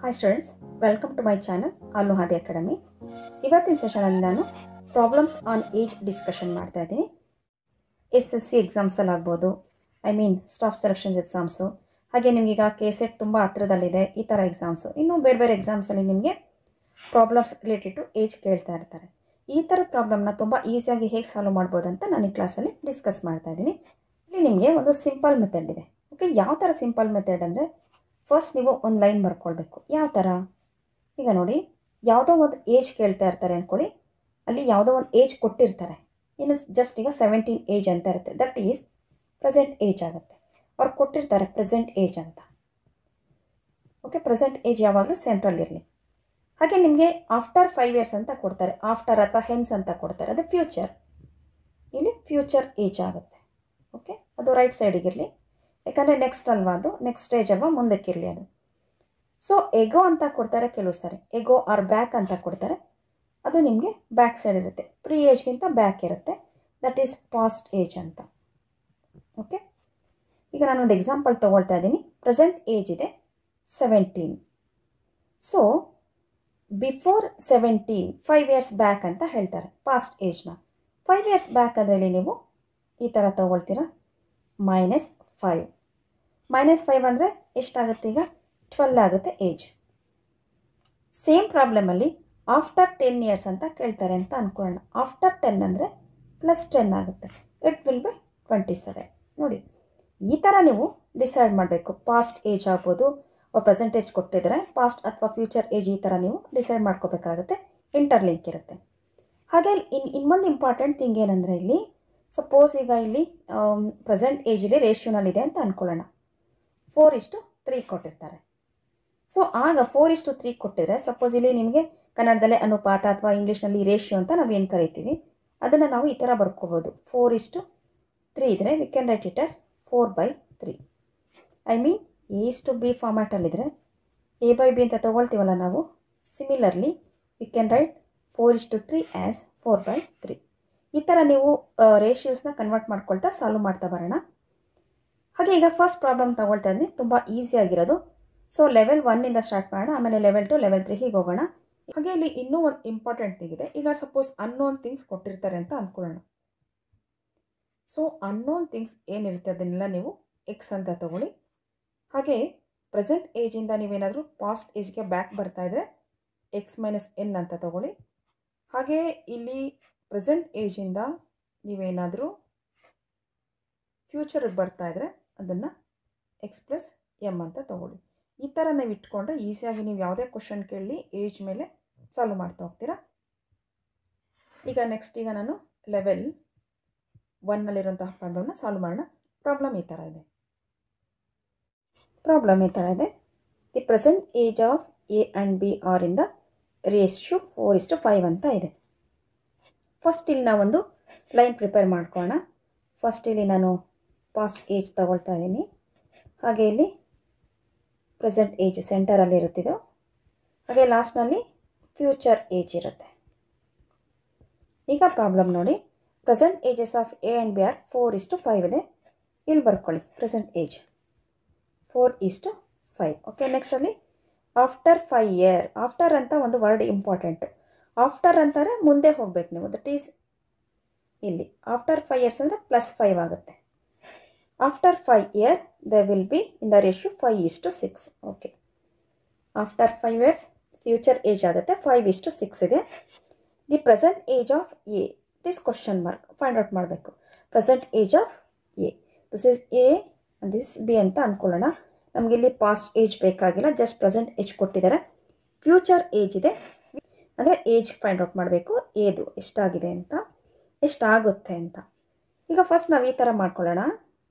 hi students welcome to my channel ಅಲ್ಲುಹಾದಿ academy ಇವತ್ತಿನ ಸೆಷನಲ್ಲಿ ನಾನು ಪ್ರಾಬ್ಲಮ್ಸ್ ಆನ್ ಏಜ್ ಡಿಸ್ಕಷನ್ ಮಾಡ್ತಾ ಇದ್ದೀನಿ ಎಸ್ ಎಸ್ ಸಿ ಎಕ್ಸಾಮ್ಸಲ್ಲಿ ಆಗ್ಬೋದು I mean staff selections exams ಹಾಗೆ ನಿಮಗೀಗ ಕೆ ಸೆಟ್ ತುಂಬ ಹತ್ರದಲ್ಲಿದೆ ಈ ಥರ ಎಕ್ಸಾಮ್ಸು ಇನ್ನೂ ಬೇರೆ ಬೇರೆ ಎಕ್ಸಾಮ್ಸಲ್ಲಿ ನಿಮಗೆ ಪ್ರಾಬ್ಲಮ್ಸ್ ರಿಲೇಟೆಡ್ ಟು ಏಜ್ ಕೇಳ್ತಾ ಇರ್ತಾರೆ ಈ ಥರದ ಪ್ರಾಬ್ಲಮ್ನ ತುಂಬ ಈಸಿಯಾಗಿ ಹೇಗೆ ಸಾಲ್ವ್ ಮಾಡ್ಬೋದು ಅಂತ ನಾನು ಈ ಕ್ಲಾಸಲ್ಲಿ ಡಿಸ್ಕಸ್ ಮಾಡ್ತಾ ಇದ್ದೀನಿ ಇಲ್ಲಿ ನಿಮಗೆ ಒಂದು ಸಿಂಪಲ್ ಮೆಥಡ್ ಇದೆ ಓಕೆ ಯಾವ ಥರ ಸಿಂಪಲ್ ಮೆಥಡ್ ಅಂದರೆ ಫಸ್ಟ್ ನೀವು ಒಂದು ಲೈನ್ ಬರ್ಕೊಳ್ಬೇಕು ಯಾವ ಥರ ಈಗ ನೋಡಿ ಯಾವುದೋ ಒಂದು ಏಜ್ ಕೇಳ್ತಾ ಇರ್ತಾರೆ ಅಂದ್ಕೊಳ್ಳಿ ಅಲ್ಲಿ ಯಾವುದೋ ಒಂದು ಏಜ್ ಕೊಟ್ಟಿರ್ತಾರೆ ಇನ್ನು ಜಸ್ಟ್ ಈಗ ಸೆವೆಂಟೀನ್ ಏಜ್ ಅಂತ ಇರುತ್ತೆ ದಟ್ ಈಸ್ ಪ್ರೆಸೆಂಟ್ ಏಜ್ ಆಗುತ್ತೆ ಅವ್ರು ಕೊಟ್ಟಿರ್ತಾರೆ ಪ್ರೆಸೆಂಟ್ ಏಜ್ ಅಂತ ಓಕೆ ಪ್ರೆಸೆಂಟ್ ಏಜ್ ಯಾವಾಗಲೂ ಸೆಂಟ್ರಲ್ ಇರಲಿ ಹಾಗೆ ನಿಮಗೆ ಆಫ್ಟರ್ ಫೈವ್ ಇಯರ್ಸ್ ಅಂತ ಕೊಡ್ತಾರೆ ಆಫ್ಟರ್ ಅಥವಾ ಹೆನ್ಸ್ ಅಂತ ಕೊಡ್ತಾರೆ ಅದು ಫ್ಯೂಚರ್ ಇಲ್ಲಿ ಫ್ಯೂಚರ್ ಏಜ್ ಆಗುತ್ತೆ ಓಕೆ ಅದು ರೈಟ್ ಸೈಡಿಗಿರಲಿ ಯಾಕಂದರೆ ನೆಕ್ಸ್ಟ್ ಅಲ್ವಾ ಅದು ನೆಕ್ಸ್ಟ್ ಸ್ಟೇಜ್ ಅಲ್ವಾ ಮುಂದಕ್ಕಿರಲಿ ಅದು ಸೊ ಎಗೋ ಅಂತ ಕೊಡ್ತಾರೆ ಕೆಲವು ಸಾರಿ ಎಗೋ ಆರ್ ಬ್ಯಾಕ್ ಅಂತ ಕೊಡ್ತಾರೆ ಅದು ನಿಮಗೆ ಬ್ಯಾಕ್ ಸೈಡ್ ಇರುತ್ತೆ ಪ್ರೀ ಏಜ್ಗಿಂತ ಬ್ಯಾಕ್ ಇರುತ್ತೆ ದಟ್ ಈಸ್ ಪಾಸ್ಟ್ ಏಜ್ ಅಂತ ಓಕೆ ಈಗ ನಾನೊಂದು ಎಕ್ಸಾಂಪಲ್ ತೊಗೊಳ್ತಾ ಇದ್ದೀನಿ ಪ್ರೆಸೆಂಟ್ ಏಜ್ ಇದೆ seventeen so before seventeen five years back ಅಂತ ಹೇಳ್ತಾರೆ ಪಾಸ್ಟ್ ಏಜ್ನ ಫೈವ್ ಇಯರ್ಸ್ ಬ್ಯಾಕ್ ಅದರಲ್ಲಿ ನೀವು ಈ ಥರ ತೊಗೊಳ್ತೀರಾ ಮೈನಸ್ ಫೈವ್ ಮೈನಸ್ ಫೈವ್ ಅಂದರೆ ಎಷ್ಟಾಗುತ್ತೆ ಈಗ ಟ್ವೆಲ್ ಆಗುತ್ತೆ ಏಜ್ ಸೇಮ್ ಪ್ರಾಬ್ಲಮಲ್ಲಿ ಆಫ್ಟರ್ ಟೆನ್ ಇಯರ್ಸ್ ಅಂತ ಕೇಳ್ತಾರೆ ಅಂತ ಅಂದ್ಕೊಳ್ಳೋಣ ಆಫ್ಟರ್ ಟೆನ್ ಅಂದರೆ ಪ್ಲಸ್ ಟೆನ್ ಆಗುತ್ತೆ it will be twenty seven ನೋಡಿ ಈ ಥರ ನೀವು ಡಿಸೈಡ್ ಮಾಡಬೇಕು ಪಾಸ್ಟ್ ಏಜ್ ಆಗ್ಬೋದು ಪರ್ಸೆಂಟೇಜ್ ಕೊಟ್ಟಿದ್ರೆ ಪಾಸ್ಟ್ ಅಥವಾ ಫ್ಯೂಚರ್ ಏಜ್ ಈ ಥರ ನೀವು ಡಿಸೈಡ್ ಮಾಡ್ಕೋಬೇಕಾಗುತ್ತೆ ಇಂಟರ್ಲಿಂಕ್ ಇರುತ್ತೆ ಹಾಗೆ ಇನ್ ಇನ್ನೊಂದು ಇಂಪಾರ್ಟೆಂಟ್ ಥಿಂಗ್ ಏನಂದರೆ ಇಲ್ಲಿ ಸಪೋಸ್ ಈಗ ಇಲ್ಲಿ ಪ್ರೆಸೆಂಟ್ ಏಜಲ್ಲಿ ರೇಷ್ಯೋನಲ್ಲಿದೆ ಅಂತ ಅಂದ್ಕೊಳ್ಳೋಣ ಫೋರ್ ಇಷ್ಟು ತ್ರೀ ಕೊಟ್ಟಿರ್ತಾರೆ ಸೊ ಆಗ ಫೋರ್ ಇಷ್ಟು ತ್ರೀ ಕೊಟ್ಟಿದ್ರೆ ಸಪೋಸ್ ಇಲ್ಲಿ ನಿಮಗೆ ಕನ್ನಡದಲ್ಲೇ ಅನುಪಾತ ಅಥವಾ ಇಂಗ್ಲೀಷ್ನಲ್ಲಿ ರೇಷ್ಯೋ ಅಂತ ನಾವು ಏನು ಕರಿತೀವಿ ಅದನ್ನು ನಾವು ಈ ಥರ ಬರ್ಕೋಬೋದು ಫೋರ್ ಇಷ್ಟು ತ್ರೀ ಇದ್ದರೆ we can write it as four by three I mean A is to B ಫಾರ್ಮ್ಯಾಟಲ್ಲಿದ್ದರೆ ಎ ಬೈ ಬಿ ಅಂತ ತೊಗೊಳ್ತೀವಲ್ಲ ನಾವು similarly we can write four is to three as four by three ಈ ಥರ ನೀವು ರೇಷಿಯೋಸ್ನ ಕನ್ವರ್ಟ್ ಮಾಡ್ಕೊಳ್ತಾ solve ಮಾಡ್ತಾ ಬರೋಣ ಹಾಗೆ ಈಗ ಫಸ್ಟ್ ಪ್ರಾಬ್ಲಮ್ ತಗೊಳ್ತಾ ಇದ್ದೀನಿ ತುಂಬ ಈಸಿಯಾಗಿರೋದು ಸೊ ಲೆವೆಲ್ ಒನ್ನಿಂದ ಸ್ಟಾರ್ಟ್ ಮಾಡೋಣ ಆಮೇಲೆ ಲೆವೆಲ್ ಟು ಲೆವೆಲ್ ತ್ರೀ ಹೀಗೆ ಹೋಗೋಣ ಹಾಗೆ ಇಲ್ಲಿ ಇನ್ನೂ ಒಂದು ಇಂಪಾರ್ಟೆಂಟ್ ಥಿಂಗ್ ಇದೆ ಈಗ ಸಪೋಸ್ ಅನ್ನೋನ್ ಥಿಂಗ್ಸ್ ಕೊಟ್ಟಿರ್ತಾರೆ ಅಂತ ಅಂದ್ಕೊಳ್ಳೋಣ ಸೊ ಅನ್ನೋನ್ ಥಿಂಗ್ಸ್ ಏನಿರುತ್ತೆ ಅದನ್ನೆಲ್ಲ ನೀವು ಎಕ್ಸ್ ಅಂತ ತಗೊಳ್ಳಿ ಹಾಗೆ ಪ್ರೆಸೆಂಟ್ ಏಜಿಂದ ನೀವೇನಾದರೂ ಪಾಸ್ಟ್ ಏಜ್ಗೆ ಬ್ಯಾಕ್ ಬರ್ತಾ ಇದ್ದರೆ ಎಕ್ಸ್ ಮೈನಸ್ ಎನ್ ಅಂತ ತಗೊಳ್ಳಿ ಹಾಗೆ ಇಲ್ಲಿ ಪ್ರೆಸೆಂಟ್ ಏಜಿಂದ ನೀವೇನಾದರೂ ಫ್ಯೂಚರಿಗೆ ಬರ್ತಾ ಇದ್ದರೆ ಅದನ್ನು ಎಕ್ಸ್ ಪ್ಲಸ್ ಎಮ್ ಅಂತ ತಗೊಳ್ಳಿ ಈ ಥರ ನೀವು ಇಟ್ಕೊಂಡ್ರೆ ಈಸಿಯಾಗಿ ನೀವು ಯಾವುದೇ ಕ್ವಶನ್ ಕೇಳಲಿ ಏಜ್ ಮೇಲೆ ಸಾಲ್ವ್ ಮಾಡ್ತಾ ಹೋಗ್ತೀರಾ ಈಗ ನೆಕ್ಸ್ಟ್ ಈಗ ನಾನು ಲೆವೆಲ್ ಒನ್ನಲ್ಲಿರುವಂತಹ ಪ್ರಾಬ್ಲಮ್ನ ಸಾಲ್ವ್ ಮಾಡೋಣ ಪ್ರಾಬ್ಲಮ್ ಈ ಥರ ಇದೆ ಪ್ರಾಬ್ಲಮ್ ಈ ಥರ ಇದೆ the present age of A and B are ಇಂದ ರೇಷು ಫೋರ್ ಇಸ್ಟು ಫೈವ್ ಅಂತ ಇದೆ ಫಸ್ಟ್ ಇಲ್ಲಿ ನಾವೊಂದು ಲೈನ್ ಪ್ರಿಪೇರ್ ಮಾಡ್ಕೊಳ್ಳೋಣ ಫಸ್ಟ್ ಇಲ್ಲಿ ನಾನು ಪಾಸ್ಟ್ ಏಜ್ ತಗೊಳ್ತಾ ಇದ್ದೀನಿ ಹಾಗೆ ಇಲ್ಲಿ ಪ್ರೆಸೆಂಟ್ ಏಜ್ ಸೆಂಟರಲ್ಲಿ ಇರುತ್ತಿದ್ದು ಹಾಗೆ ಲಾಸ್ಟ್ನಲ್ಲಿ ಫ್ಯೂಚರ್ ಏಜ್ ಇರುತ್ತೆ ಈಗ ಪ್ರಾಬ್ಲಮ್ ನೋಡಿ present ages of A and B are four is to five ಇದೆ ಇಲ್ಲಿ ಬರ್ಕೊಳ್ಳಿ present age four is to five okay ನೆಕ್ಸ್ಟಲ್ಲಿ ಆಫ್ಟರ್ ಫೈವ್ ಇಯರ್ ಆಫ್ಟರ್ ಅಂತ ಒಂದು ವರ್ಡ್ ಇಂಪಾರ್ಟೆಂಟು ಆಫ್ಟರ್ ಅಂತಾರೆ ಮುಂದೆ ಹೋಗ್ಬೇಕು ನೀವು ದಟ್ ಈಸ್ ಇಲ್ಲಿ ಆಫ್ಟರ್ ಫೈವ್ ಇಯರ್ಸ್ ಅಂದರೆ ಪ್ಲಸ್ ಫೈವ್ ಆಗುತ್ತೆ after five year the will be in the ratio five is to six okay after five years future age ಆಗುತ್ತೆ ಫೈವ್ ಇಸ್ಟು ಸಿಕ್ಸ್ ಇದೆ the present age of A this question mark find out ಮಾಡಬೇಕು present age of A this is A this B ಅಂತ ಅಂದ್ಕೊಳ್ಳೋಣ ನಮಗಿಲ್ಲಿ past age ಬೇಕಾಗಿಲ್ಲ just present age ಕೊಟ್ಟಿದ್ದಾರೆ future age ಇದೆ ಅಂದರೆ ಏಜ್ ಫೈಂಡ್ ಔಟ್ ಮಾಡಬೇಕು ಏದು ಎಷ್ಟಾಗಿದೆ ಅಂತ ಎಷ್ಟಾಗುತ್ತೆ ಅಂತ ಈಗ ಫಸ್ಟ್ ನಾವು ಈ ಥರ ಮಾಡ್ಕೊಳ್ಳೋಣ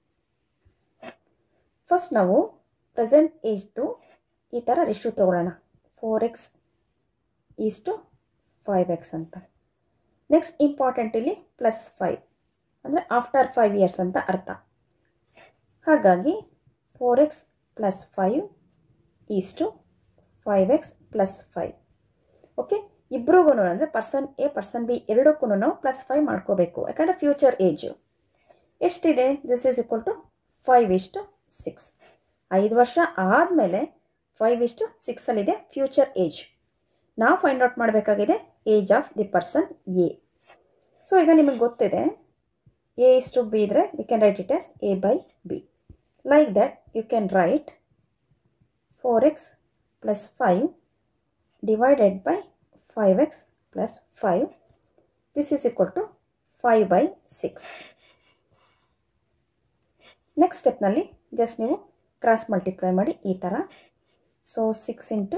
ಫಸ್ಟ್ ನಾವು ಪ್ರೆಸೆಂಟ್ ಏಜ್ದು ಈ ಥರ ರಿಶ್ಯೂ ತೊಗೊಳ್ಳೋಣ four x is to five x ಅಂತ ನೆಕ್ಸ್ಟ್ ಇಂಪಾರ್ಟೆಂಟ್ ಇಲ್ಲಿ ಪ್ಲಸ್ ಫೈವ್ ಅಂದರೆ ಆಫ್ಟರ್ ಫೈವ್ ಇಯರ್ಸ್ ಅಂತ ಅರ್ಥ ಹಾಗಾಗಿ four x plus five is to five x plus five okay ಇಬ್ರಿಗೂ ಅಂದರೆ ಪರ್ಸನ್ ಎ ಪರ್ಸನ್ ಬಿ ಎರಡಕ್ಕೂ ನಾವು ಪ್ಲಸ್ ಫೈವ್ ಮಾಡ್ಕೋಬೇಕು ಯಾಕಂದರೆ ಫ್ಯೂಚರ್ ಏಜು ಎಷ್ಟಿದೆ this is equal to five is to six ಐದು ವರ್ಷ ಆದಮೇಲೆ ಫೈವ್ ಇಷ್ಟು ಸಿಕ್ಸಲ್ಲಿದೆ ಫ್ಯೂಚರ್ ಏಜ್ ನಾವು ಫೈಂಡ್ ಔಟ್ ಮಾಡಬೇಕಾಗಿದೆ age of the person A so ಈಗ ನಿಮಗೆ ಗೊತ್ತಿದೆ ಎ ಇಸ್ ಟು ಬಿ ಇದ್ದರೆ we can write it as A by B like that you can write four x plus five divided by five x plus five this is equal to five by six next ಸ್ಟೆಪ್ನಲ್ಲಿ just ನೀವು cross multiply ಮಾಡಿ ಈ ಥರ so six into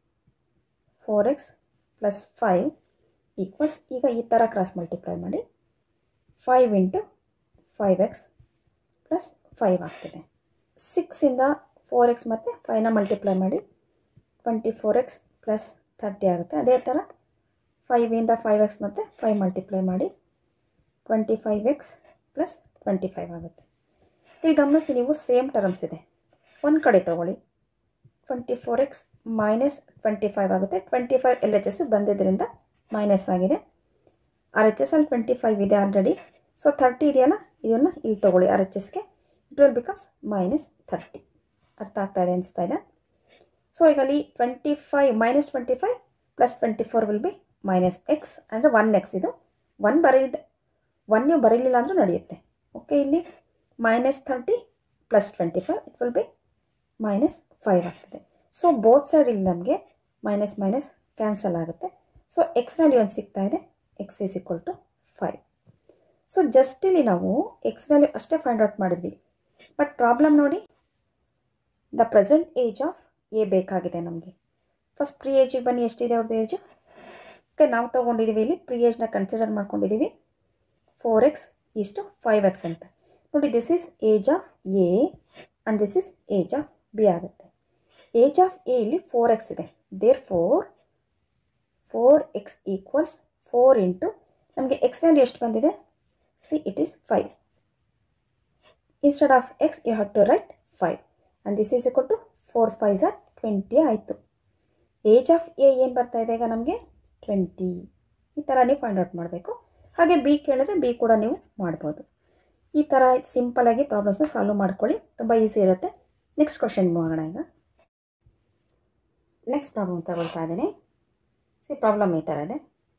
four x plus five equals ಈಗ ಈ ಥರ cross multiply ಮಾಡಿ five into five x plus five ಆಗ್ತಿದೆ ಸಿಕ್ಸಿಂದ ಫೋರ್ ಎಕ್ಸ್ ಮತ್ತು ಫೈವ್ನ ಮಲ್ಟಿಪ್ಲೈ ಮಾಡಿ twenty four x plus thirty ಆಗುತ್ತೆ ಅದೇ ಥರ ಫೈವಿಂದ ಫೈವ್ ಎಕ್ಸ್ ಮತ್ತು ಫೈವ್ ಮಲ್ಟಿಪ್ಲೈ ಮಾಡಿ twenty five x plus twenty five ಆಗುತ್ತೆ ಇಲ್ಲಿ ಗಮನಿಸಿ ನೀವು ಸೇಮ್ ಟರ್ಮ್ಸ್ ಇದೆ ಒಂದು ಕಡೆ ತೊಗೊಳ್ಳಿ twenty four x minus twenty five ಆಗುತ್ತೆ twenty five L H S ಬಂದಿದ್ದರಿಂದ ಮೈನಸ್ ಆಗಿದೆ ಆರ್ ಎಚ್ ಎಸ್ ಅಲ್ಲಿ ಟ್ವೆಂಟಿ ಫೈವ್ ಇದೆ ಆಲ್ರೆಡಿ ಸೊ ಥರ್ಟಿ ಇದೆಯಲ್ಲ ಇದನ್ನು ಇಲ್ಲಿ ತೊಗೊಳ್ಳಿ ಆರ್ ಎಚ್ ಎಸ್ಗೆ it will becomes minus thirty ಅರ್ಥ ಆಗ್ತಾ ಇದೆ ಅನಿಸ್ತಾ ಇದೆ ಸೊ ಈಗ ಅಲ್ಲಿ twenty five minus twenty five plus twenty four will be minus x ಅಂದರೆ ಒನ್ ಎಕ್ಸ್ ಇದು ಒನ್ ಬರೀದ ಒನ್ ನೀವು ಬರೀಲಿಲ್ಲ ಅಂದರೂ ನಡೆಯುತ್ತೆ ಓಕೆ ಇಲ್ಲಿ minus thirty plus twenty five it will be minus five ಆಗ್ತದೆ ಸೊ ಬೋತ್ ಸೈಡ್ ಇಲ್ಲಿ ನಮಗೆ ಮೈನಸ್ ಮೈನಸ್ ಕ್ಯಾನ್ಸಲ್ ಆಗುತ್ತೆ ಸೊ ಎಕ್ಸ್ ವ್ಯಾಲ್ಯೂ ಒಂದು ಸಿಗ್ತಾ ಇದೆ x is equal to five so just ಇಲ್ಲಿ ನಾವು ಎಕ್ಸ್ ವ್ಯಾಲ್ಯೂ ಅಷ್ಟೇ ಫೈಂಡ್ ಔಟ್ ಮಾಡಿದ್ವಿ ಬಟ್ ಪ್ರಾಬ್ಲಮ್ ನೋಡಿ the present age of A ಬೇಕಾಗಿದೆ ನಮಗೆ ಫಸ್ಟ್ ಪ್ರೀ ಏಜಿಗೆ ಬನ್ನಿ ಎಷ್ಟಿದೆ ಅವ್ರದ್ದು ಏಜು ಓಕೆ ನಾವು ತೊಗೊಂಡಿದ್ದೀವಿ ಇಲ್ಲಿ ಪ್ರೀ ಏಜ್ನ ಕನ್ಸಿಡರ್ ಮಾಡ್ಕೊಂಡಿದ್ದೀವಿ four x is to five x ಅಂತ ನೋಡಿ this is age of A and this is age of B ಆಗುತ್ತೆ ಏಜ್ ಆಫ್ ಎ ಇಲ್ಲಿ ಫೋರ್ ಎಕ್ಸ್ ಇದೆ there four four x equals four into ನಮಗೆ ಎಕ್ಸ್ ವ್ಯಾಲ್ಯೂ ಎಷ್ಟು ಬಂದಿದೆ see it is five instead of x you have to write five and this is equal to four five or twenty ಆಯಿತು age of A ಏನು ಬರ್ತಾ ಇದೆ ಈಗ ನಮಗೆ twenty ಈ ಥರ ನೀವು ಫೈಂಡ್ ಔಟ್ ಮಾಡಬೇಕು ಹಾಗೆ ಬಿ ಕೇಳಿದ್ರೆ ಬಿ ಕೂಡ ನೀವು ಮಾಡ್ಬೋದು ಈ ಥರ ಸಿಂಪಲಾಗಿ ಪ್ರಾಬ್ಲಮ್ಸ್ನ ಸಾಲ್ವ್ ಮಾಡ್ಕೊಳ್ಳಿ ತುಂಬ ಈಸಿ ಇರುತ್ತೆ ನೆಕ್ಸ್ಟ್ ಕ್ವಶನ್ ಹೋಗೋಣ ಈಗ ನೆಕ್ಸ್ಟ್ ಪ್ರಾಬ್ಲಮ್ ತಗೊಳ್ತಾ ಇದ್ದೀನಿ ಸಿ ಪ್ರಾಬ್ಲಮ್ ಈ ಥರ ಇದೆ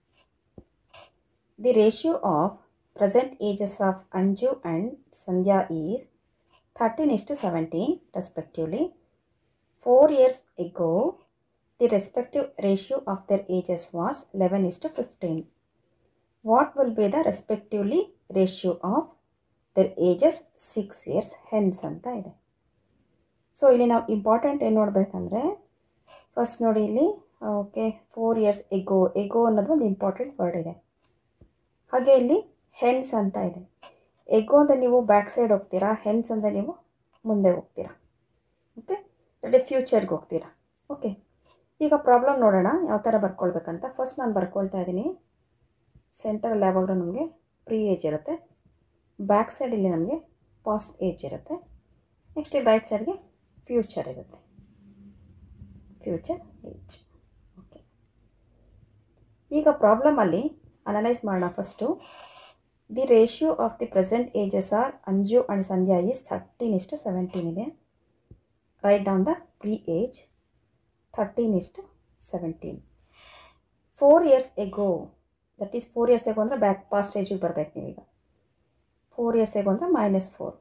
the ratio of present ages of Anju and Sandhya is thirteen is to seventeen respectively four years ago the respective ratio of their ages was eleven is to fifteen what will be the respectively ratio of their ages six years hence ಅಂತ ಇದೆ so ಇಲ್ಲಿ ನಾವು important ಏನು ನೋಡಬೇಕಂದ್ರೆ first ನೋಡಿ ಇಲ್ಲಿ okay four years ago ago ಅನ್ನೋದು ಒಂದು important word ಇದೆ ಹಾಗೆ ಇಲ್ಲಿ ಹೆನ್ಸ್ ಅಂತ ಇದೆ ಎಗೋ ಅಂದರೆ ನೀವು ಬ್ಯಾಕ್ ಸೈಡ್ ಹೋಗ್ತೀರಾ ಹೆನ್ಸ್ ಅಂದರೆ ನೀವು ಮುಂದೆ ಹೋಗ್ತೀರಾ ಓಕೆ ದಟ್ ಇಸ್ ಫ್ಯೂಚರ್ಗೆ ಹೋಗ್ತೀರಾ ಓಕೆ ಈಗ ಪ್ರಾಬ್ಲಮ್ ನೋಡೋಣ ಯಾವ ಥರ ಬರ್ಕೊಳ್ಬೇಕಂತ ಫಸ್ಟ್ ನಾನು ಬರ್ಕೊಳ್ತಾ ಇದ್ದೀನಿ ಸೆಂಟ್ರಲ್ಲಿ ಯಾವಾಗಲೂ ನಮಗೆ ಪ್ರೀ ಏಜ್ ಇರುತ್ತೆ ಬ್ಯಾಕ್ ಸೈಡಲ್ಲಿ ನಮಗೆ ಪಾಸ್ಟ್ ಏಜ್ ಇರುತ್ತೆ ನೆಕ್ಸ್ಟ್ ಇಲ್ಲಿ ರೈಟ್ ಸೈಡ್ಗೆ ಫ್ಯೂಚರ್ ಇರುತ್ತೆ ಫ್ಯೂಚರ್ ಏಜ್ ಓಕೆ ಈಗ ಪ್ರಾಬ್ಲಮಲ್ಲಿ ಅನಲೈಸ್ ಮಾಡೋಣ first the ratio of the present ages are Anju and Sandhya is thirteen is to seventeen ಇದೆ right down the pre age thirteen is to seventeen four years ago that is four years ago ಅಂದರೆ back past ಏಜಿಗೆ ಬರಬೇಕು ನೀವೀಗ four years ago ಅಂದರೆ minus four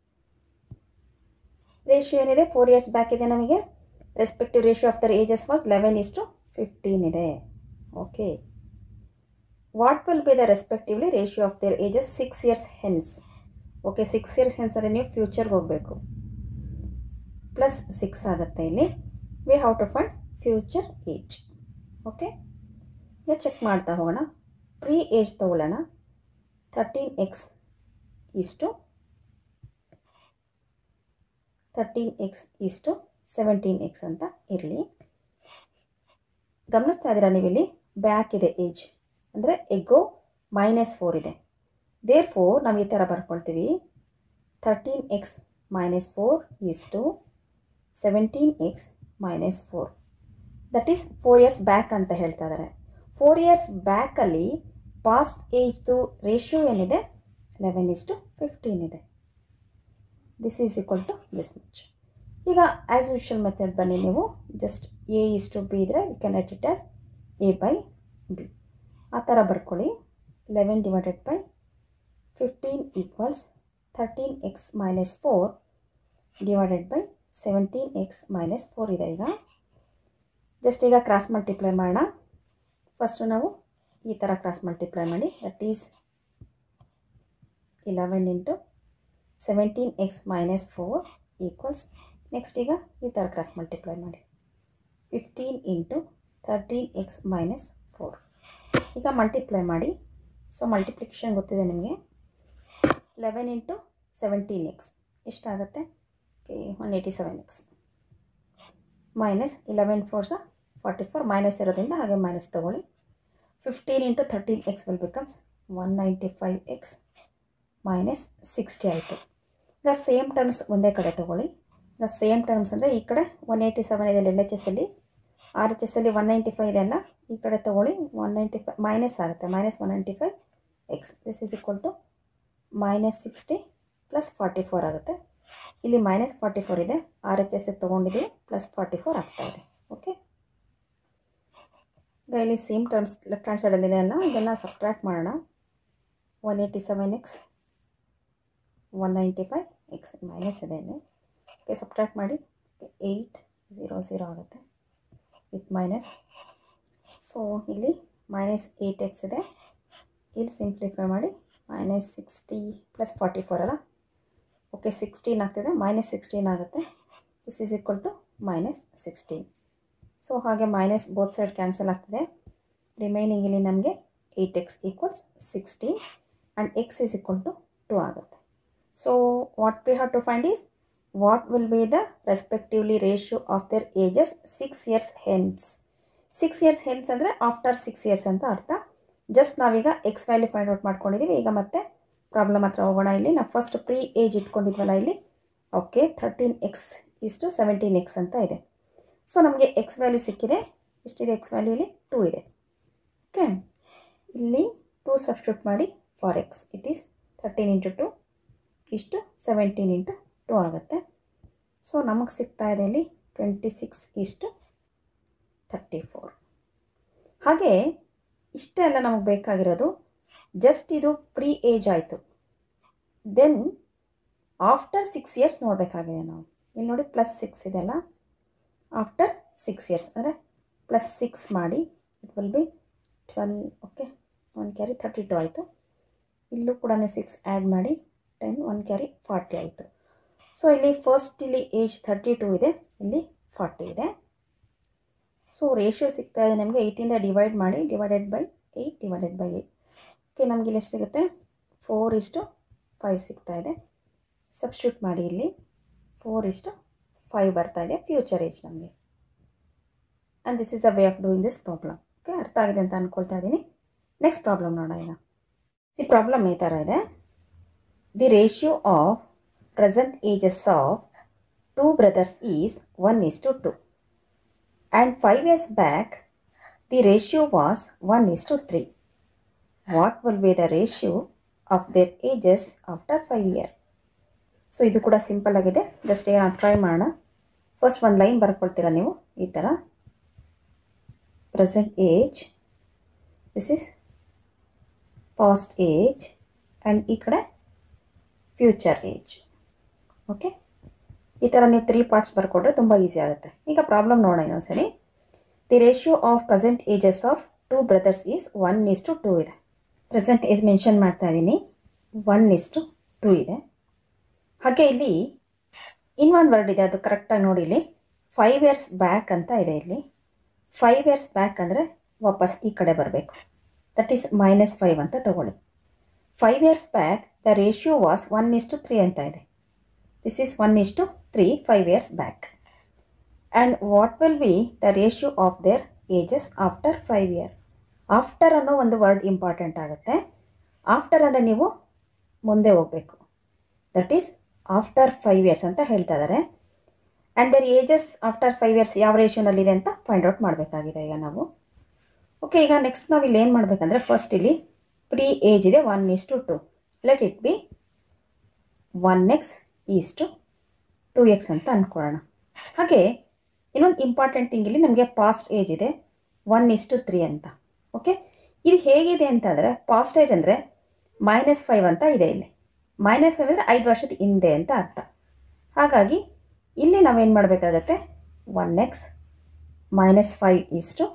ratio ಏನಿದೆ four years back ಇದೆ ನಮಗೆ respective ratio of their ages was eleven is to fifteen ಇದೆ okay what will be the respectively ratio of their ages six years hence okay six years hence ಅಂದರೆ ನೀವು ಫ್ಯೂಚರ್ಗೆ ಹೋಗಬೇಕು plus six ಆಗುತ್ತೆ ಇಲ್ಲಿ we how to find future age okay ಈಗ check ಮಾಡ್ತಾ ಹೋಗೋಣ ಪ್ರೀ ಏಜ್ ತೊಗೊಳ್ಳೋಣ thirteen x is to thirteen x is to seventeen x ಅಂತ ಇರಲಿ ಗಮನಿಸ್ತಾ ಇದ್ದೀರಾ ನೀವಿಲ್ಲಿ ಬ್ಯಾಕ್ ಇದೆ ಏಜ್ ಅಂದರೆ ಎಗ್ಗೋ ಮೈನಸ್ ಫೋರ್ ಇದೆ ದೇರ್ ಫೋರ್ ನಾವು ಈ ಥರ ಬರ್ಕೊಳ್ತೀವಿ thirteen x minus four is to seventeen x minus four that is four years back ಅಂತ ಹೇಳ್ತಾ ಇದ್ದಾರೆ ಫೋರ್ ಇಯರ್ಸ್ ಬ್ಯಾಕಲ್ಲಿ ಪಾಸ್ಟ್ ಏಜ್ದು ರೇಷಿಯೋ ಏನಿದೆ ಲೆವೆನ್ ಇಷ್ಟು ಫಿಫ್ಟೀನ್ ಇದೆ this is equal to this much ಈಗ ಆ್ಯಸ್ ಯೂಶುವಲ್ ಮೆಥಡ್ ಬನ್ನಿ ನೀವು just A is to B ಇದ್ದರೆ you can write it as A by B ಆ ಥರ ಬರ್ಕೊಳ್ಳಿ eleven divided by fifteen equals thirteen x minus four divided by seventeen x minus four ಇದೆ ಈಗ just ಈಗ cross multiply ಮಾಡೋಣ first ನಾವು ಈ ಥರ ಕ್ರಾಸ್ ಮಲ್ಟಿಪ್ಲೈ ಮಾಡಿ that is eleven into seventeen x minus four equals next ಈಗ ಈ ಥರ ಕ್ರಾಸ್ ಮಲ್ಟಿಪ್ಲೈ ಮಾಡಿ fifteen into thirteen x minus four ಈಗ ಮಲ್ಟಿಪ್ಲೈ ಮಾಡಿ ಸೊ ಮಲ್ಟಿಪ್ಲಿಕೇಶನ್ ಗೊತ್ತಿದೆ ನಿಮಗೆ ಲೆವೆನ್ ಇಂಟು ಸೆವೆಂಟೀನ್ ಎಕ್ಸ್ ಎಷ್ಟಾಗುತ್ತೆ okay one eighty seven x minus eleven fours forty four minus ಇರೋದ್ರಿಂದ ಹಾಗೆ ಮೈನಸ್ ತೊಗೊಳ್ಳಿ fifteen into thirteen x will becomes one ninety five x minus sixty ಆಯಿತು ಈಗ same terms ಒಂದೇ ಕಡೆ ತೊಗೊಳ್ಳಿ ಈಗ ಸೇಮ್ ಟರ್ಮ್ಸ್ ಅಂದರೆ ಈ ಕಡೆ ಒನ್ ಏಯ್ಟಿ ಸೆವೆನ್ ಇದೆ ಎಲ್ ಎಚ್ ಎಸ್ ಅಲ್ಲಿ ಆರ್ ಎಚ್ ಎಸ್ ಅಲ್ಲಿ ಒನ್ ನೈಂಟಿ ಫೈವ್ ಇದೆ ಅಲ್ಲ ಈ ಕಡೆ ತೊಗೊಳ್ಳಿ ಒನ್ ನೈಂಟಿ ಫೈವ್ ಮೈನಸ್ ಆಗುತ್ತೆ minus one ninety five x this is equal to minus sixty plus forty four ಆಗುತ್ತೆ ಇಲ್ಲಿ ಮೈನಸ್ ಫಾರ್ಟಿ ಫೋರ್ ಇದೆ ಆರ್ ಎಚ್ ಎಸ್ ತೊಗೊಂಡಿದ್ದೀವಿ ಪ್ಲಸ್ ಫಾರ್ಟಿ ಫೋರ್ ಆಗ್ತಾ ಇದೆ ಓಕೆ ಈಗ ಇಲ್ಲಿ ಸೇಮ್ ಟರ್ಮ್ಸ್ ಲೆಫ್ಟ್ ಹ್ಯಾಂಡ್ ಸೈಡಲ್ಲಿದೆ ಅಲ್ಲ ಇದನ್ನು ಸಬ್ಟ್ರ್ಯಾಕ್ಟ್ ಮಾಡೋಣ one eighty seven x one ninety five x minus ಇದೆ ಇಲ್ಲಿ ಓಕೆ ಸಬ್ಟ್ರ್ಯಾಕ್ಟ್ ಮಾಡಿ ಏಯ್ಟ್ ಝೀರೋ ಝೀರೋ ಆಗುತ್ತೆ ವಿತ್ ಮೈನಸ್ ಸೊ ಇಲ್ಲಿ ಮೈನಸ್ ಏಯ್ಟ್ ಎಕ್ಸ್ ಇದೆ ಇಲ್ಲಿ ಸಿಂಪ್ಲಿಫೈ ಮಾಡಿ minus sixty plus forty four ಅಲ್ಲ ಓಕೆ ಸಿಕ್ಸ್ಟೀನ್ ಆಗ್ತಿದೆ ಮೈನಸ್ ಸಿಕ್ಸ್ಟೀನ್ ಆಗುತ್ತೆ this is equal to minus sixteen so ಹಾಗೆ ಮೈನಸ್ ಬೋತ್ ಸೈಡ್ ಕ್ಯಾನ್ಸಲ್ ಆಗ್ತಿದೆ ರಿಮೈನಿಂಗ್ ಇಲ್ಲಿ ನಮಗೆ eight x equals sixteen and x is equal to two ಆಗುತ್ತೆ so what we have to find is what will be the respectively ratio of their ages six years hence six years hence ಅಂದರೆ after six years ಅಂತ ಅರ್ಥ just ನಾವೀಗ X value find out ಮಾಡ್ಕೊಂಡಿದ್ದೀವಿ ಈಗ ಮತ್ತೆ problem ಹತ್ರ ಹೋಗೋಣ ಇಲ್ಲಿ ನಾವು ಫಸ್ಟ್ ಪ್ರೀ ಏಜ್ ಇಟ್ಕೊಂಡಿದ್ವಲ್ಲ ಇಲ್ಲಿ okay thirteen x is to seventeen x ಅಂತ ಇದೆ ಸೊ ನಮಗೆ ಎಕ್ಸ್ ವ್ಯಾಲ್ಯೂ ಸಿಕ್ಕಿದೆ ಎಷ್ಟಿದೆ ಎಕ್ಸ್ ವ್ಯಾಲ್ಯೂ ಇಲ್ಲಿ ಟೂ ಇದೆ ಓಕೆ ಇಲ್ಲಿ ಟೂ ಸಬ್ಸ್ಟಿಟ್ಯೂಟ್ ಮಾಡಿ for x it is thirteen into two is to seventeen into two ಆಗುತ್ತೆ ಸೊ ನಮಗೆ ಸಿಗ್ತಾ ಇದೆ ಇಲ್ಲಿ twenty six is to thirty four ಹಾಗೆ ಇಷ್ಟೆಲ್ಲ ನಮಗೆ ಬೇಕಾಗಿರೋದು ಜಸ್ಟ್ ಇದು ಪ್ರೀ ಏಜ್ ಆಯಿತು ದೆನ್ ಆಫ್ಟರ್ ಸಿಕ್ಸ್ ಇಯರ್ಸ್ ನೋಡಬೇಕಾಗಿದೆ ನಾವು ಇಲ್ಲಿ ನೋಡಿ ಪ್ಲಸ್ ಸಿಕ್ಸ್ ಇದೆಲ್ಲ ಆಫ್ಟರ್ ಸಿಕ್ಸ್ ಇಯರ್ಸ್ ಅಂದರೆ ಪ್ಲಸ್ ಸಿಕ್ಸ್ ಮಾಡಿ it will be twelve okay one carry thirty two ಆಯಿತು ಇಲ್ಲೂ ಕೂಡ ನೀವು ಸಿಕ್ಸ್ ಆ್ಯಡ್ ಮಾಡಿ ಟೆನ್ ಒನ್ ಕ್ಯಾರಿ ಫಾರ್ಟಿ ಆಯಿತು ಸೊ ಇಲ್ಲಿ ಫಸ್ಟ್ ಇಲ್ಲಿ ಏಜ್ ಥರ್ಟಿ ಟು ಇದೆ ಇಲ್ಲಿ ಫಾರ್ಟಿ ಇದೆ ಸೊ ರೇಷಿಯೋ ಸಿಗ್ತಾ ಇದೆ ನಮಗೆ ಏಯ್ಟಿಂದ ಡಿವೈಡ್ ಮಾಡಿ divided by eight divided by eight okay ನಮಗೆ ಇಲ್ಲಿ ಎಷ್ಟು ಸಿಗುತ್ತೆ ಫೋರ್ ಇಷ್ಟು ಫೈವ್ ಸಿಗ್ತಾ ಇದೆ ಸಬ್ಸ್ಟ್ಯೂಟ್ ಮಾಡಿ ಇಲ್ಲಿ ಫೋರ್ ಇಷ್ಟು ಫೈವ್ ಬರ್ತಾ ಇದೆ ಫ್ಯೂಚರ್ ಏಜ್ ನಮಗೆ and this is the way of doing this problem okay ಅರ್ಥ ಆಗಿದೆ ಅಂತ ಅಂದ್ಕೊಳ್ತಾ ಇದ್ದೀನಿ ನೆಕ್ಸ್ಟ್ ಪ್ರಾಬ್ಲಮ್ ನೋಡೋಣ ಈಗ ಸಿ ಪ್ರಾಬ್ಲಮ್ ಈ ಥರ ಇದೆ the ratio of present ages of two brothers is one is to two and five years back the ratio was one is to three what will be the ratio of their ages after five year so ಇದು ಕೂಡ simple ಆಗಿದೆ just ಏನೋ try ಮಾಡೋಣ first ಒಂದು line ಬರ್ಕೊಳ್ತೀರಾ ನೀವು ಈ ಥರ present age this is past age and ಈ ಕಡೆ ಫ್ಯೂಚರ್ ಏಜ್ ಓಕೆ ಈ ಥರ ನೀವು ತ್ರೀ ಪಾರ್ಟ್ಸ್ ಬರ್ಕೊಟ್ರೆ ತುಂಬ ಈಸಿ ಆಗುತ್ತೆ ಈಗ ಪ್ರಾಬ್ಲಮ್ ನೋಡೋಣ ಇನ್ನೊಂದ್ಸರಿ the ratio of present ages of two brothers is one is to two ಇದೆ ಪ್ರೆಸೆಂಟ್ ಏಜ್ ಮೆನ್ಷನ್ ಮಾಡ್ತಾ ಇದ್ದೀನಿ ಒನ್ ಇಸ್ ಟು ಟೂ ಇದೆ ಹಾಗೆ ಇಲ್ಲಿ ಇನ್ನೊಂದು ವರ್ಡ್ ಇದೆ ಅದು ಕರೆಕ್ಟಾಗಿ ನೋಡಿ ಇಲ್ಲಿ ಫೈವ್ ಇಯರ್ಸ್ ಬ್ಯಾಕ್ ಅಂತ ಇದೆ ಇಲ್ಲಿ ಫೈವ್ ಇಯರ್ಸ್ ಬ್ಯಾಕ್ ಅಂದರೆ ವಾಪಸ್ ಈ ಕಡೆ ಬರಬೇಕು ದಟ್ ಈಸ್ ಮೈನಸ್ ಫೈವ್ ಅಂತ ತಗೊಳ್ಳಿ five years back the ratio was one is to three ಅಂತ ಇದೆ this is one is to three five years back and what will be the ratio of their ages after five year after ಅನ್ನೋ ಒಂದು word important ಆಗುತ್ತೆ after ಅಂದರೆ ನೀವು ಮುಂದೆ ಹೋಗಬೇಕು that is after five years ಅಂತ ಹೇಳ್ತಾ ಇದ್ದಾರೆ and their ages after five years ಯಾವ ರೇಷಿಯೋನಲ್ಲಿದೆ ಅಂತ ಫೈಂಡ್ ಔಟ್ ಮಾಡಬೇಕಾಗಿದೆ ಈಗ ನಾವು ಓಕೆ ಈಗ ನೆಕ್ಸ್ಟ್ ನಾವು ಇಲ್ಲಿ ಏನು ಮಾಡಬೇಕಂದ್ರೆ ಫಸ್ಟ್ ಇಲ್ಲಿ ಪ್ರೀ ಏಜ್ ಇದೆ one is to two let it be one x is to two x ಅಂತ ಅಂದ್ಕೊಳ್ಳೋಣ ಹಾಗೆ ಇನ್ನೊಂದು ಇಂಪಾರ್ಟೆಂಟ್ ಥಿಂಗ್ ಇಲ್ಲಿ ನಮಗೆ ಪಾಸ್ಟ್ ಏಜ್ ಇದೆ ಒನ್ ಇಸ್ಟು ತ್ರೀ ಅಂತ ಓಕೆ ಇದು ಹೇಗಿದೆ ಅಂತಂದರೆ ಪಾಸ್ಟ್ ಏಜ್ ಅಂದರೆ ಮೈನಸ್ ಫೈವ್ ಅಂತ ಇದೆ ಇಲ್ಲಿ ಮೈನಸ್ ಫೈವ್ ಅಂದರೆ ಐದು ವರ್ಷದ ಹಿಂದೆ ಅಂತ ಅರ್ಥ ಹಾಗಾಗಿ ಇಲ್ಲಿ ನಾವೇನು ಮಾಡಬೇಕಾಗತ್ತೆ one x minus five is to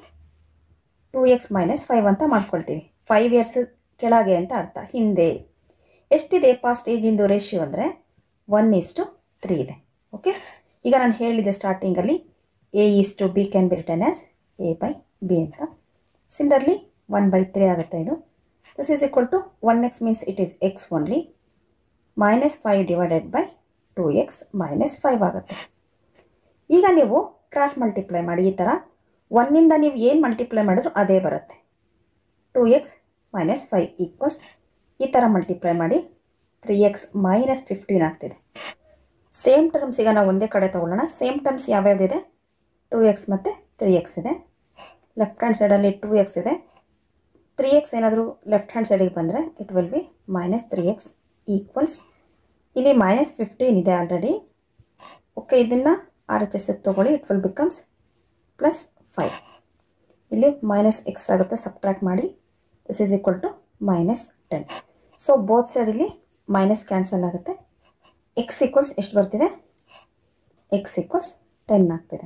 two x minus five ಅಂತ ಮಾಡ್ಕೊಳ್ತೀವಿ ಫೈವ್ ಇಯರ್ಸ್ ಕೆಳಗೆ ಅಂತ ಅರ್ಥ ಹಿಂದೆ ಎಷ್ಟಿದೆ ಪಾಸ್ಟ್ ಏಜಿಂದು ರೇಷಿಯೋ ಅಂದರೆ ಒನ್ ಇಸ್ಟು ತ್ರೀ ಇದೆ ಓಕೆ ಈಗ ನಾನು ಹೇಳಿದೆ ಸ್ಟಾರ್ಟಿಂಗಲ್ಲಿ a is to b can be return as a by B ಅಂತ ಸಿಮಿಲರ್ಲಿ ಒನ್ ಬೈ ತ್ರೀ ಆಗುತ್ತೆ ಇದು this is equal to one x means it is x only minus five divided by two x minus five ಆಗುತ್ತೆ ಈಗ ನೀವು cross multiply ಮಾಡಿ ಈ ಥರ ಒನ್ನಿಂದ ನೀವು ಏನು ಮಲ್ಟಿಪ್ಲೈ ಮಾಡಿದ್ರು ಅದೇ ಬರುತ್ತೆ two x minus five equals ಈ ಥರ ಮಲ್ಟಿಪ್ಲೈ ಮಾಡಿ ತ್ರೀ ಎಕ್ಸ್ ಮೈನಸ್ ಫಿಫ್ಟೀನ್ ಆಗ್ತಿದೆ ಸೇಮ್ ಟರ್ಮ್ಸ್ ಈಗ ನಾವು ಒಂದೇ ಕಡೆ ತೊಗೊಳ್ಳೋಣ ಸೇಮ್ ಟರ್ಮ್ಸ್ ಯಾವ್ಯಾವುದಿದೆ ಟು ಎಕ್ಸ್ ಮತ್ತು ತ್ರೀ ಎಕ್ಸ್ ಇದೆ ಲೆಫ್ಟ್ ಹ್ಯಾಂಡ್ ಸೈಡಲ್ಲಿ ಟು ಎಕ್ಸ್ ಇದೆ ತ್ರೀ ಎಕ್ಸ್ ಏನಾದರೂ ಲೆಫ್ಟ್ ಹ್ಯಾಂಡ್ ಸೈಡಿಗೆ ಬಂದರೆ it will be minus three x equals ಇಲ್ಲಿ ಮೈನಸ್ ಫಿಫ್ಟೀನ್ ಇದೆ ಆಲ್ರೆಡಿ ಓಕೆ ಇದನ್ನು ಆರ್ ಎಚ್ ಎಸ್ ತೊಗೊಳ್ಳಿ it will becomes plus five ಇಲ್ಲಿ ಮೈನಸ್ ಎಕ್ಸ್ ಆಗುತ್ತೆ ಸಬ್ಟ್ರಾಕ್ಟ್ ಮಾಡಿ this is equal to minus ten so both ಸೈಡಲ್ಲಿ ಮೈನಸ್ ಕ್ಯಾನ್ಸಲ್ ಆಗುತ್ತೆ x equals ಎಷ್ಟು ಬರ್ತಿದೆ ಎಕ್ಸ್ ಈಕ್ವಲ್ಸ್ ಟೆನ್ ಆಗ್ತಿದೆ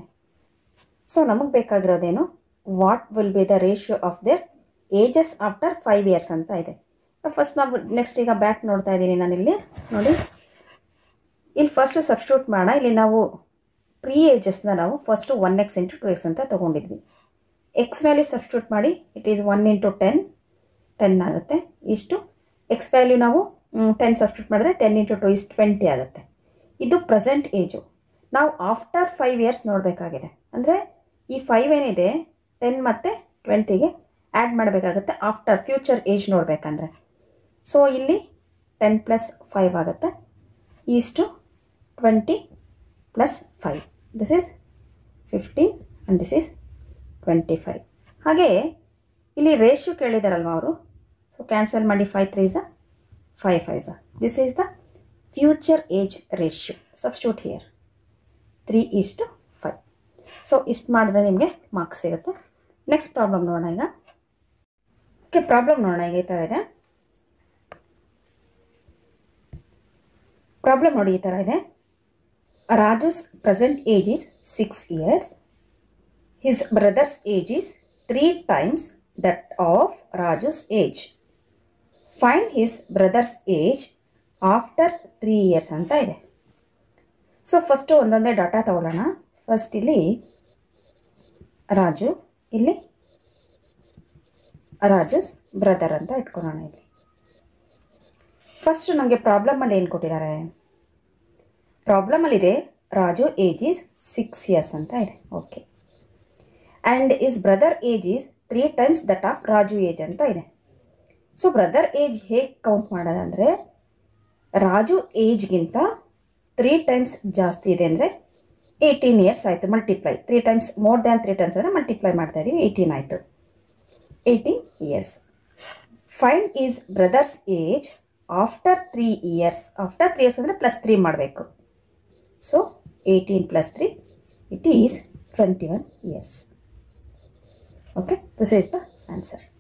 ಸೊ ನಮಗೆ ಬೇಕಾಗಿರೋದೇನು what will be the ratio of their ages after five years ಅಂತ ಇದೆ ಫಸ್ಟ್ ನಾವು ನೆಕ್ಸ್ಟ್ ಈಗ ಬ್ಯಾಕ್ ನೋಡ್ತಾ ಇದ್ದೀನಿ ನಾನಿಲ್ಲಿ ನೋಡಿ ಇಲ್ಲಿ ಫಸ್ಟು ಸಬ್ಸ್ಟ್ಯೂಟ್ ಮಾಡೋಣ ಇಲ್ಲಿ ನಾವು ಪ್ರೀ ಏಜಸ್ನ ನಾವು first one x into two x ಅಂತ ತೊಗೊಂಡಿದ್ವಿ ಎಕ್ಸ್ ವ್ಯಾಲ್ಯೂ ಸಬ್ಸ್ಟ್ಯೂಟ್ ಮಾಡಿ it is one into ten ten ಆಗುತ್ತೆ ಇಷ್ಟು ಎಕ್ಸ್ ವ್ಯಾಲ್ಯೂ ನಾವು ಟೆನ್ ಸಬ್ಸ್ಟ್ಯೂಟ್ ಮಾಡಿದ್ರೆ ten into two is twenty ಆಗುತ್ತೆ ಇದು ಪ್ರೆಸೆಂಟ್ ಏಜು ನಾವು ಆಫ್ಟರ್ ಫೈವ್ ಇಯರ್ಸ್ ನೋಡಬೇಕಾಗಿದೆ ಅಂದರೆ ಈ ಫೈವ್ ಏನಿದೆ ಟೆನ್ ಮತ್ತು ಟ್ವೆಂಟಿಗೆ ಆ್ಯಡ್ ಮಾಡಬೇಕಾಗುತ್ತೆ ಆಫ್ಟರ್ ಫ್ಯೂಚರ್ ಏಜ್ ನೋಡಬೇಕಂದ್ರೆ ಸೊ ಇಲ್ಲಿ ಟೆನ್ ಪ್ಲಸ್ ಫೈವ್ ಆಗುತ್ತೆ is to twenty plus five this is fifteen and this is twenty five ಹಾಗೆ ಇಲ್ಲಿ ರೇಷ್ಯೂ ಕೇಳಿದಾರಲ್ವ ಅವರು ಸೊ ಕ್ಯಾನ್ಸಲ್ ಮಾಡಿ five threes five fives this is the future age ratio substitute here three is to five so ಇಷ್ಟು ಮಾಡಿದ್ರೆ ನಿಮಗೆ marks ಸಿಗುತ್ತೆ next problem ನೋಡೋಣ ಈಗ ಓಕೆ ಪ್ರಾಬ್ಲಮ್ ನೋಡೋಣ ಈಗ ಈ ಥರ ಇದೆ ಪ್ರಾಬ್ಲಮ್ ನೋಡಿ ಈ ಥರ ಇದೆ Raju's present age is six years his brothers age is three times that of Raju's age find his brothers age after three years ಅಂತ ಇದೆ ಸೊ ಫಸ್ಟು ಒಂದೊಂದೇ ಡಾಟಾ ತಗೊಳ್ಳೋಣ ಫಸ್ಟ್ ಇಲ್ಲಿ ರಾಜು ಇಲ್ಲಿ ರಾಜುಸ್ ಬ್ರದರ್ ಅಂತ ಇಟ್ಕೊಳ್ಳೋಣ ಇಲ್ಲಿ ಫಸ್ಟ್ ನಮಗೆ ಪ್ರಾಬ್ಲಮಲ್ಲಿ ಏನು ಕೊಟ್ಟಿದ್ದಾರೆ ಪ್ರಾಬ್ಲಮಲ್ಲಿದೆ Raju age is six years ಅಂತ ಇದೆ okay and his brother age is three times that of Raju age ಅಂತ ಇದೆ ಸೊ ಬ್ರದರ್ ಏಜ್ ಹೇಗೆ ಕೌಂಟ್ ಮಾಡೋದಂದರೆ ರಾಜು ಏಜ್ಗಿಂತ ತ್ರೀ ಟೈಮ್ಸ್ ಜಾಸ್ತಿ ಇದೆ ಅಂದರೆ ಏಯ್ಟೀನ್ ಇಯರ್ಸ್ ಆಯಿತು multiply three times more than three times ಅಂದರೆ ಮಲ್ಟಿಪ್ಲೈ ಮಾಡ್ತಾ ಇದ್ದೀವಿ ಏಯ್ಟೀನ್ ಆಯಿತು eighteen years find his brothers age after three years after three years ಅಂದರೆ ಪ್ಲಸ್ ತ್ರೀ ಮಾಡಬೇಕು so eighteen plus three it is twenty one years okay this is the answer